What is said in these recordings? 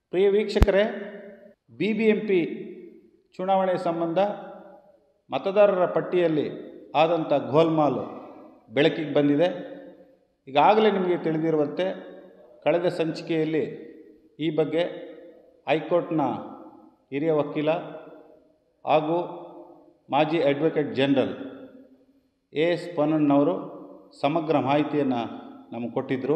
ಪ್ರಿಯ ವೀಕ್ಷಕರೇ B B M P ಚುನಾವಣೆ ಸಂಬಂಧ ಮತದಾರರ ಪಟ್ಟಿಯಲ್ಲಿ ಆದಂಥ ಗೋಲ್ಮಾಲು ಬೆಳಕಿಗೆ ಬಂದಿದೆ ಈಗಾಗಲೇ ನಿಮಗೆ ತಿಳಿದಿರುವಂತೆ ಕಳೆದ ಸಂಚಿಕೆಯಲ್ಲಿ ಈ ಬಗ್ಗೆ ಹೈಕೋರ್ಟ್ನ ಹಿರಿಯ ವಕೀಲ ಹಾಗೂ ಮಾಜಿ ಅಡ್ವೊಕೇಟ್ ಜನರಲ್ ಎ ಎಸ್ ಪೊನ್ನಣ್ಣವರು ಸಮಗ್ರ ಮಾಹಿತಿಯನ್ನು ನಮಗೆ ಕೊಟ್ಟಿದ್ದರು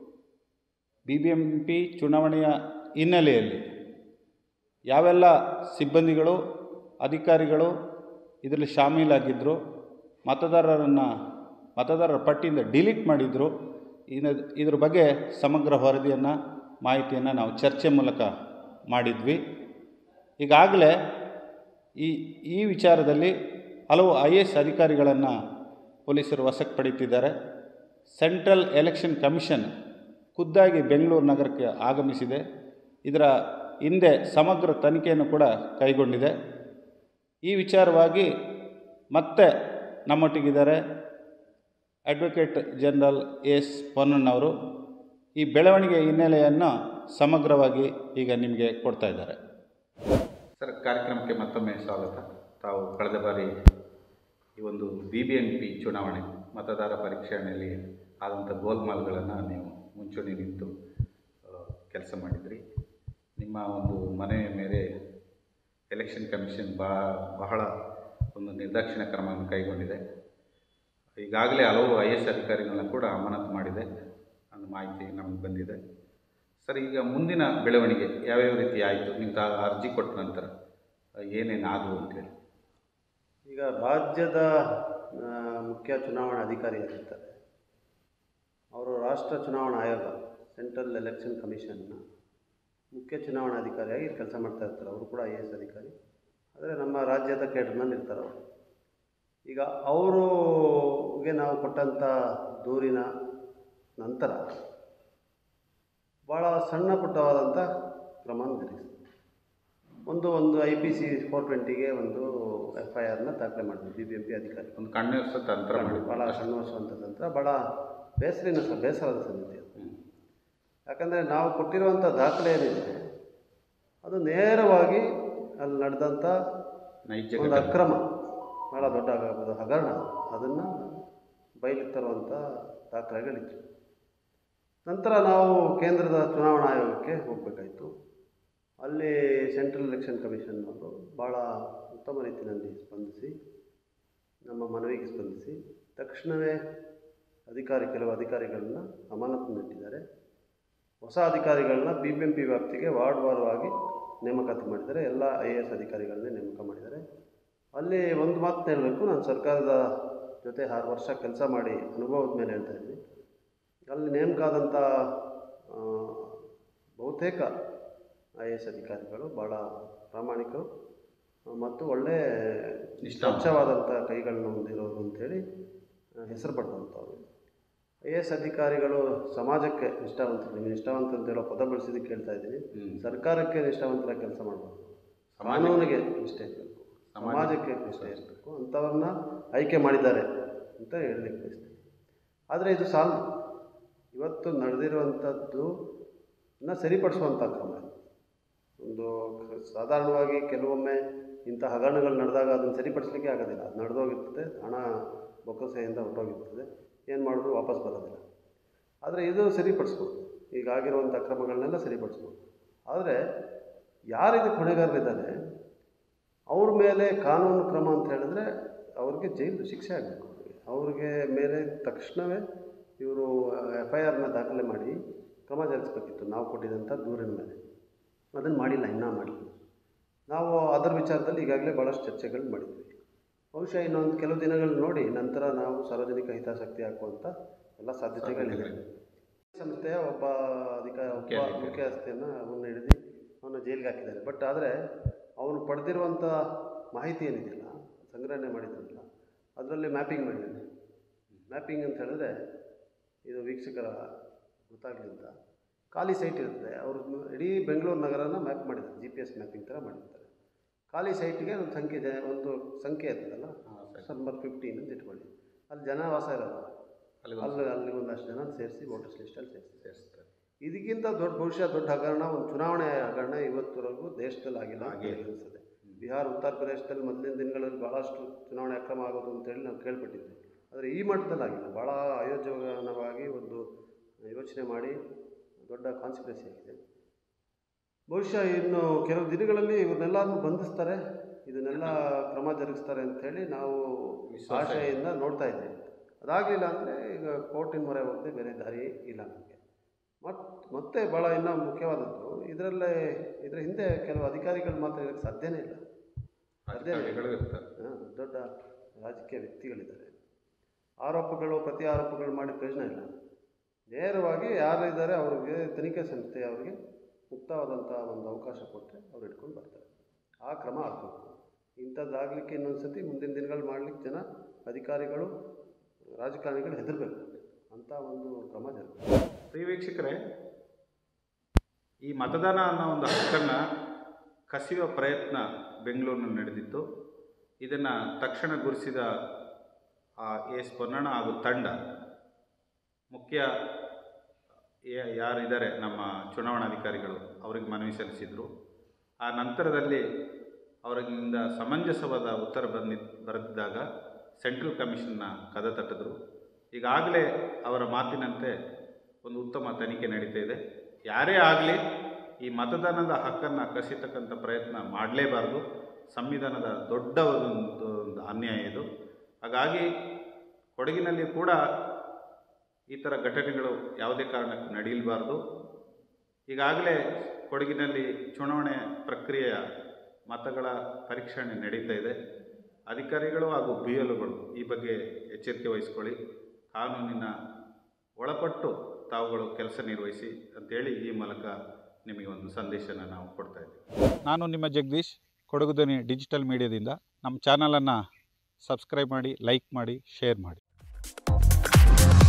ಬಿ ಬಿ ಎಂ ಪಿ ಚುನಾವಣೆಯ ಹಿನ್ನೆಲೆಯಲ್ಲಿ ಯಾವೆಲ್ಲ ಸಿಬ್ಬಂದಿಗಳು ಅಧಿಕಾರಿಗಳು ಇದರಲ್ಲಿ ಶಾಮೀಲಾಗಿದ್ದರು ಮತದಾರರನ್ನು ಮತದಾರರ ಪಟ್ಟಿಯಿಂದ ಡಿಲೀಟ್ ಮಾಡಿದರು ಇನ್ನು ಇದ್ರ ಬಗ್ಗೆ ಸಮಗ್ರ ವರದಿಯನ್ನು ಮಾಹಿತಿಯನ್ನು ನಾವು ಚರ್ಚೆ ಮೂಲಕ ಮಾಡಿದ್ವಿ ಈಗಾಗಲೇ ಈ ಈ ವಿಚಾರದಲ್ಲಿ ಹಲವು ಐ ಎ ಎಸ್ ಅಧಿಕಾರಿಗಳನ್ನು ಪೊಲೀಸರು ವಶಕ್ಕೆ ಪಡೀತಿದ್ದಾರೆ ಸೆಂಟ್ರಲ್ ಎಲೆಕ್ಷನ್ ಕಮಿಷನ್ ಖುದ್ದಾಗಿ ಬೆಂಗಳೂರು ನಗರಕ್ಕೆ ಆಗಮಿಸಿದೆ ಇದರ ಹಿಂದೆ ಸಮಗ್ರ ತನಿಖೆಯನ್ನು ಕೂಡ ಕೈಗೊಂಡಿದೆ ಈ ವಿಚಾರವಾಗಿ ಮತ್ತೆ ನಮ್ಮೊಟ್ಟಿಗಿದ್ದಾರೆ ಅಡ್ವೊಕೇಟ್ ಜನರಲ್ ಎಸ್ ಪೊನ್ನಣ್ಣವರು ಈ ಬೆಳವಣಿಗೆ ಹಿನ್ನೆಲೆಯನ್ನು ಸಮಗ್ರವಾಗಿ ಈಗ ನಿಮಗೆ ಕೊಡ್ತಾ ಇದ್ದಾರೆ ಸರ್ ಕಾರ್ಯಕ್ರಮಕ್ಕೆ ಮತ್ತೊಮ್ಮೆ ಸ್ವಾಗತ ತಾವು ಕಳೆದ ಬಾರಿ ಈ ಒಂದು ಬಿ ಬಿ ಎಂ ಪಿ ಚುನಾವಣೆ ಮತದಾರ ಪರೀಕ್ಷೆಯಲ್ಲಿ ಆದಂಥ ಗೋಲ್ಮಾಲ್ಗಳನ್ನು ನೀವು ಮುಂಚೂಣಿ ನಿಂತು ಕೆಲಸ ಮಾಡಿದ್ರಿ ನಿಮ್ಮ ಒಂದು ಮನೆಯ ಮೇಲೆ ಎಲೆಕ್ಷನ್ ಕಮಿಷನ್ ಬಾ ಬಹಳ ಒಂದು ನಿರ್ದಾಕ್ಷಿಣ್ಯ ಕ್ರಮವನ್ನು ಕೈಗೊಂಡಿದೆ ಈಗಾಗಲೇ ಹಲವು ಐ ಎಸ್ ಅಧಿಕಾರಿಗಳನ್ನ ಕೂಡ ಅಮಾನತು ಮಾಡಿದೆ ಅನ್ನೋ ಮಾಹಿತಿ ನಮಗೆ ಬಂದಿದೆ ಸರ್ ಈಗ ಮುಂದಿನ ಬೆಳವಣಿಗೆ ಯಾವ್ಯಾವ ರೀತಿ ಆಯಿತು ನೀವು ತಾ ಅರ್ಜಿ ಕೊಟ್ಟ ನಂತರ ಏನೇನು ಆದವು ಅಂತೇಳಿ ಈಗ ರಾಜ್ಯದ ಆ, ಮುಖ್ಯ ಚುನಾವಣಾ ಅಧಿಕಾರಿಯಾಗಿರ್ತಾರೆ ಅವರು ರಾಷ್ಟ್ರ ಚುನಾವಣಾ ಆಯೋಗ ಸೆಂಟ್ರಲ್ ಎಲೆಕ್ಷನ್ ಕಮಿಷನ್ನ ಮುಖ್ಯ ಚುನಾವಣಾ ಅಧಿಕಾರಿಯಾಗಿ ಕೆಲಸ ಮಾಡ್ತಾ ಇರ್ತಾರೆ ಅವರು ಕೂಡ ಐ ಎ ಎಸ್ ಅಧಿಕಾರಿ ಆದರೆ ನಮ್ಮ ರಾಜ್ಯದ ಕೇಡರ್ನಲ್ಲಿ ಇರ್ತಾರೆ ಅವರು ಈಗ ಅವರಿಗೆ ನಾವು ಕೊಟ್ಟಂಥ ದೂರಿನ ನಂತರ ಭಾಳ ಸಣ್ಣ ಪುಟ್ಟವಾದಂಥ ಕ್ರಮ ಜರುಗಿಸಿದೆ ಒಂದು ಒಂದು ಐ ಪಿ ಸಿ ಫೋರ್ ಟ್ವೆಂಟಿಗೆ ಒಂದು ಎಫ್ ಐ ಆರ್ನ ದಾಖಲೆ ಮಾಡಿದ್ವಿ ಬಿ ಬಿ ಎಂ ಪಿ ಅಧಿಕಾರಿ ಒಂದು ಕಣ್ಣು ತಂತ್ರ ಮಾಡಿ ಭಾಳ ಸಣ್ಣ ವರ್ಷವಂತ ನಂತರ ಭಾಳ ಬೇಸರಿನ ಸ ಬೇಸರದ ಸಂಗತಿ ಅದು ಯಾಕಂದರೆ ನಾವು ಕೊಟ್ಟಿರುವಂಥ ದಾಖಲೆ ಏನಿದೆ ಅದು ನೇರವಾಗಿ ಅಲ್ಲಿ ನಡೆದಂಥ ನೈಜ ಒಂದು ಘಟನೆ. ಅಕ್ರಮ ಭಾಳ ದೊಡ್ಡ ಆಗ್ಬೋದು ಹಗರಣ ಅದನ್ನು ಬಯಲಿಗೆ ತರುವಂಥ ದಾಖಲೆಗಳಿತ್ತು ನಂತರ ನಾವು ಕೇಂದ್ರದ ಚುನಾವಣಾ ಆಯೋಗಕ್ಕೆ ಹೋಗಬೇಕಾಯಿತು ಅಲ್ಲಿ ಸೆಂಟ್ರಲ್ ಎಲೆಕ್ಷನ್ ಕಮಿಷನ್ ಅವರು ಭಾಳ ಉತ್ತಮ ರೀತಿಯಲ್ಲಿ ಸ್ಪಂದಿಸಿ ನಮ್ಮ ಮನವಿಗೆ ಸ್ಪಂದಿಸಿ ತಕ್ಷಣವೇ ಅಧಿಕಾರಿ ಕೆಲವು ಅಧಿಕಾರಿಗಳನ್ನ ಅಮಾನತುನಲ್ಲಿಟ್ಟಿದ್ದಾರೆ ಹೊಸ ಅಧಿಕಾರಿಗಳನ್ನ ಬಿ ಬಿ ಎಂ ಪಿ ವ್ಯಾಪ್ತಿಗೆ ವಾರ್ಡ್ ವಾರವಾಗಿ ನೇಮಕಾತಿ ಮಾಡಿದ್ದಾರೆ ಎಲ್ಲ ಐ ಎ ಎಸ್ ಅಧಿಕಾರಿಗಳನ್ನೇ ನೇಮಕ ಮಾಡಿದ್ದಾರೆ ಅಲ್ಲಿ ಒಂದು ಮಾತು ಹೇಳಬೇಕು ನಾನು ಸರ್ಕಾರದ ಜೊತೆ ಆರು ವರ್ಷ ಕೆಲಸ ಮಾಡಿ ಅನುಭವದ ಮೇಲೆ ಹೇಳ್ತಾ ಇದ್ದೀನಿ ಅಲ್ಲಿ ನೇಮಕ ಆದಂಥ ಆ, ಬಹುತೇಕ ಐ ಎ ಎಸ್ ಅಧಿಕಾರಿಗಳು ಭಾಳ ಪ್ರಾಮಾಣಿಕರು ಆ, ಮತ್ತು ಒಳ್ಳೆ ನಿಷ್ಠಾವಂತ. ಸ್ವಚ್ಛವಾದಂಥ ಕೈಗಳನ್ನ ಹೊಂದಿರೋರು ಅಂಥೇಳಿ ಹೆಸರು ಪಡೆದಂಥವ್ರು ಐ ಎ ಎಸ್ ಅಧಿಕಾರಿಗಳು ಸಮಾಜಕ್ಕೆ ನಿಷ್ಠಾವಂತರು ನೀವು ನಿಷ್ಠಾವಂತರು ಅಂತ ಹೇಳೋ ಪದ ಬಳಸಿದ್ದಕ್ಕೆ ಕೇಳ್ತಾ ಇದ್ದೀನಿ ಹ್ಮ್. ಸರ್ಕಾರಕ್ಕೆ ನಿಷ್ಠಾವಂತರ ಕೆಲಸ ಮಾಡಬಾರ್ದು ಸಮಾಜಕ್ಕೆ- ಕಾನೂನಿಗೆ ನಿಷ್ಠೆ ಇರಬೇಕು ಸಮಾಜಕ್ಕೆ ಸಮಾಜಕ್ಕೆ ನಿಷ್ಠೆ ಇರಬೇಕು ಅಂಥವ್ರನ್ನ ಆಯ್ಕೆ ಮಾಡಿದ್ದಾರೆ ಅಂತ ಹೇಳಲಿಕ್ಕೆ ಬಯಸ್ತೀನಿ ಆದರೆ ಇದು ಸಾಲದು ಇವತ್ತು ನಡೆದಿರುವಂಥದ್ದು ನ ಸರಿಪಡಿಸುವಂಥ ಕ್ರಮ ಇದು. ಒಂದು ಸಾಧಾರಣವಾಗಿ ಕೆಲವೊಮ್ಮೆ ಇಂಥ ಹಗರಣಗಳು ನಡೆದಾಗ ಅದನ್ನು ಸರಿಪಡಿಸಲಿಕ್ಕೆ ಆಗೋದಿಲ್ಲ ಅದು ನಡೆದೋಗಿರ್ತದೆ ಹಣ ಬೊಕ್ಕಸೆಯಿಂದ ಹೊರಟೋಗಿರ್ತದೆ ಏನು ಮಾಡಿದ್ರು ವಾಪಸ್ ಬರೋದಿಲ್ಲ ಆದರೆ ಇದು ಸರಿಪಡಿಸ್ಬೋದು ಈಗ ಆಗಿರುವಂಥ ಅಕ್ರಮಗಳನ್ನೆಲ್ಲ ಸರಿಪಡಿಸ್ಬೋದು ಆದರೆ ಯಾರಿದು ಹೊಣೆಗಾರರಿದ್ದಾರೆ ಅವ್ರ ಮೇಲೆ ಕಾನೂನು ಕ್ರಮ ಅಂತ ಹೇಳಿದ್ರೆ ಅವ್ರಿಗೆ ಜೈಲು ಶಿಕ್ಷೆ ಆಗಬೇಕು ಅವ್ರಿಗೆ ಮೇಲೆ ತಕ್ಷಣವೇ ಇವರು ಎಫ್ ಐ ಆರ್ನ ದಾಖಲೆ ಮಾಡಿ ಕ್ರಮ ಜರುಗಿಸ್ಬೇಕಿತ್ತು ನಾವು ಕೊಟ್ಟಿದ್ದಂಥ ದೂರಿನ ಮೇಲೆ ಅದನ್ನು ಮಾಡಿಲ್ಲ ಇನ್ನೂ ಮಾಡಿಲ್ಲ ನಾವು ಅದರ ವಿಚಾರದಲ್ಲಿ ಈಗಾಗಲೇ ಭಾಳಷ್ಟು ಚರ್ಚೆಗಳು ಮಾಡಿದ್ವಿ ಬಹುಶಃ ಇನ್ನೊಂದು ಕೆಲವು ದಿನಗಳು ನೋಡಿ ನಂತರ ನಾವು ಸಾರ್ವಜನಿಕ ಹಿತಾಸಕ್ತಿ ಹಾಕುವಂಥ ಎಲ್ಲ ಸಾಧ್ಯತೆಗಳಿದೆ ಸಂಸ್ಥೆಯ ಒಬ್ಬ ಅಧಿಕಾರ ಒಬ್ಬ ಮುಖ್ಯ ಅಧಿಕಾರಿ. ಮುಖ್ಯಸ್ಥೆಯನ್ನು ಅವನ್ನ ಹಿಡಿದು ಅವನ್ನ ಜೈಲಿಗೆ ಹಾಕಿದ್ದಾರೆ ಬಟ್ ಆದರೆ ಅವನು ಪಡೆದಿರುವಂಥ ಮಾಹಿತಿ ಏನಿದೆಯಲ್ಲ ಸಂಗ್ರಹಣೆ ಮಾಡಿದ್ರಲ್ಲ ಅದರಲ್ಲಿ ಮ್ಯಾಪಿಂಗ್ ಮಾಡಿದ್ದಾನೆ ಮ್ಯಾಪಿಂಗ್ ಅಂತ ಹೇಳಿದ್ರೆ ಇದು ವೀಕ್ಷಕರ ಗೊತ್ತಾಗಲಿ ಅಂತ ಖಾಲಿ ಸೈಟ್ ಇರ್ತದೆ ಅವರು ಇಡೀ ಬೆಂಗಳೂರು ನಗರನ ಮ್ಯಾಪ್ ಮಾಡಿದ್ದಾರೆ ಜಿ ಪಿ ಎಸ್ ಮ್ಯಾಪಿಂಗ್ ಥರ ಮಾಡಿರ್ತಾರೆ ಖಾಲಿ ಸೈಟ್ಗೆ ಒಂದು ಸಂಖ್ಯೆ ಇದೆ ಒಂದು ಸಂಖ್ಯೆ ಇರ್ತದಲ್ಲ ನಂಬರ್ ಫಿಫ್ಟೀನ್ ಅಂತ ಇಟ್ಕೊಳ್ಳಿ ಅಲ್ಲಿ ಜನ ವಾಸ ಇರೋಲ್ಲ ಅಲ್ಲಿ ಅಲ್ಲಿ ಅಲ್ಲಿ ಒಂದಷ್ಟು ಜನ ಸೇರಿಸಿ ವೋಟರ್ಸ್ ಲಿಸ್ಟಲ್ಲಿ ಸೇರಿಸಿ ಸೇರಿಸ್ತಾರೆ ಇದಕ್ಕಿಂತ ದೊಡ್ಡ ಬಹುಶಃ ದೊಡ್ಡ ಹಗರಣ ಒಂದು ಚುನಾವಣೆ ಹಗರಣ ಇವತ್ತುವರೆಗೂ ದೇಶದಲ್ಲಿ ಆಗಿಲ್ಲ ಅಂತ ಆಗಿಲ್ಲ. ಅನಿಸ್ತದೆ ಬಿಹಾರ ಉತ್ತರ ಪ್ರದೇಶದಲ್ಲಿ ಮೊದಲಿನ ದಿನಗಳಲ್ಲಿ ಭಾಳಷ್ಟು ಚುನಾವಣೆ ಅಕ್ರಮ ಆಗೋದು ಅಂತೇಳಿ ನಾವು ಕೇಳ್ಪಟ್ಟಿದ್ವಿ ಆದರೆ ಈ ಮಟ್ಟದಲ್ಲಿ ಆಗಿಲ್ಲ ಭಾಳ ಆಯೋಜನವಾಗಿ ಒಂದು ಯೋಚನೆ ಮಾಡಿ ದೊಡ್ಡ ಕಾನ್ಸಿಕ್ವೆನ್ಸಿ ಆಗಿದೆ ಬಹುಶಃ ಇನ್ನು ಕೆಲವು ದಿನಗಳಲ್ಲಿ ಇವ್ರನ್ನೆಲ್ಲರನ್ನು ಬಂಧಿಸ್ತಾರೆ ಇದನ್ನೆಲ್ಲ ಕ್ರಮ ಜರುಗಿಸ್ತಾರೆ ಅಂಥೇಳಿ ನಾವು ವಿಶ್ವಾಸ ಇದೆ. ಆಶೆಯಿಂದ ನೋಡ್ತಾ ಇದ್ದೀವಿ ಅದಾಗಲಿಲ್ಲ ಅಂದರೆ ಈಗ ಕೋರ್ಟಿನ ಮೊರೆ ಹೋಗದೆ ಬೇರೆ ದಾರಿ ಇಲ್ಲ ನಮಗೆ ಮತ್ತು ಮತ್ತೆ ಭಾಳ ಇನ್ನೂ ಮುಖ್ಯವಾದದ್ದು ಇದರಲ್ಲೇ ಇದರ ಹಿಂದೆ ಕೆಲವು ಅಧಿಕಾರಿಗಳು ಮಾತ್ರ ಇರೋಕ್ಕೆ ಸಾಧ್ಯನೇ ಇಲ್ಲ ಅಧಿಕಾರಿಗಳು ಇರ್ತಾರೆ ಹಾ, ದೊಡ್ಡ ರಾಜಕೀಯ ವ್ಯಕ್ತಿಗಳಿದ್ದಾರೆ ಆರೋಪಗಳು ಪ್ರತಿ ಆರೋಪಗಳು ಮಾಡಿ ಪ್ರಯೋಜನ ಇಲ್ಲ ನೇರವಾಗಿ ಯಾರಿದ್ದಾರೆ ಅವ್ರಿಗೆ ತನಿಖೆ ಸಂಸ್ಥೆ ಅವರಿಗೆ ಮುಕ್ತವಾದಂಥ ಒಂದು ಅವಕಾಶ ಕೊಟ್ಟರೆ ಅವ್ರು ಇಟ್ಕೊಂಡು ಬರ್ತಾರೆ ಆ ಕ್ರಮ ಆಗಬೇಕು ಇಂಥದ್ದಾಗಲಿಕ್ಕೆ ಇನ್ನೊಂದು ಸತಿ ಮುಂದಿನ ದಿನಗಳು ಮಾಡಲಿಕ್ಕೆ ಜನ ಅಧಿಕಾರಿಗಳು ರಾಜಕಾರಣಿಗಳು ಹೆದರಬೇಕು ಅಂಥ ಒಂದು ಕ್ರಮ ಜರುಗಬೇಕು ಪ್ರಿಯ ವೀಕ್ಷಕರೇ ಈ ಮತದಾನ ಅನ್ನೋ ಒಂದು ಹಕ್ಕನ್ನು ಕಸಿಯುವ ಪ್ರಯತ್ನ ಬೆಂಗಳೂರಿನಲ್ಲಿ ನಡೆದಿತ್ತು ಇದನ್ನು ತಕ್ಷಣ ಗುರುಸಿದ ಆ ಎಸ್ ಪೊನ್ನಣ್ಣ ಹಾಗೂ ತಂಡ ಮುಖ್ಯ ಯಾ- ಯಾರಿದ್ದಾರೆ ನಮ್ಮ ಚುನಾವಣಾಧಿಕಾರಿಗಳು ಅವರಿಗೆ ಮನವಿ ಸಲ್ಲಿಸಿದರು ಆ ನಂತರದಲ್ಲಿ ಅವರಿಂದ ಸಮಂಜಸವಾದ ಉತ್ತರ ಬಂದಿ ಬರೆದಿದ್ದಾಗ ಸೆಂಟ್ರಲ್ ಕಮಿಷನ್ನ ಕದ ತಟ್ಟಿದ್ರು ಈಗಾಗಲೇ ಅವರ ಮಾತಿನಂತೆ ಒಂದು ಉತ್ತಮ ತನಿಖೆ ನಡೀತಾ ಇದೆ ಯಾರೇ ಆಗಲಿ ಈ ಮತದಾನದ ಹಕ್ಕನ್ನು ಕಸಿತಕ್ಕಂಥ ಪ್ರಯತ್ನ ಮಾಡಲೇಬಾರ್ದು ಸಂವಿಧಾನದ ದೊಡ್ಡ ಒಂದು ಒಂದು ಅನ್ಯಾಯ ಇದು ಹಾಗಾಗಿ ಕೊಡಗಿನಲ್ಲಿ ಕೂಡ ಈ ಥರ ಘಟನೆಗಳು ಯಾವುದೇ ಕಾರಣಕ್ಕೂ ನಡೆಯಲಬಾರ್ದು ಈಗಾಗಲೇ ಕೊಡಗಿನಲ್ಲಿ ಚುನಾವಣೆ ಪ್ರಕ್ರಿಯೆಯ ಮತಗಳ ಪರೀಕ್ಷಣೆ ನಡೀತಾ ಇದೆ ಅಧಿಕಾರಿಗಳು ಹಾಗೂ ಬಿ ಎಲ್ಗಳು ಈ ಬಗ್ಗೆ ಎಚ್ಚರಿಕೆ ವಹಿಸ್ಕೊಳ್ಳಿ ಕಾನೂನಿನ ಒಳಪಟ್ಟು ತಾವುಗಳು ಕೆಲಸ ನಿರ್ವಹಿಸಿ ಅಂತೇಳಿ ಈ ಮೂಲಕ ನಿಮಗೆ ಒಂದು ಸಂದೇಶನ ನಾವು ಕೊಡ್ತಾ ಇದ್ದೀವಿ ನಾನು ನಿಮ್ಮ ಜಗದೀಶ್ ಕೊಡಗು ಧ್ವನಿ ಡಿಜಿಟಲ್ ಮೀಡಿಯಾದಿಂದ ನಮ್ಮ ಚಾನಲನ್ನು ಸಬ್ಸ್ಕ್ರೈಬ್ ಮಾಡಿ ಲೈಕ್ ಮಾಡಿ ಶೇರ್ ಮಾಡಿ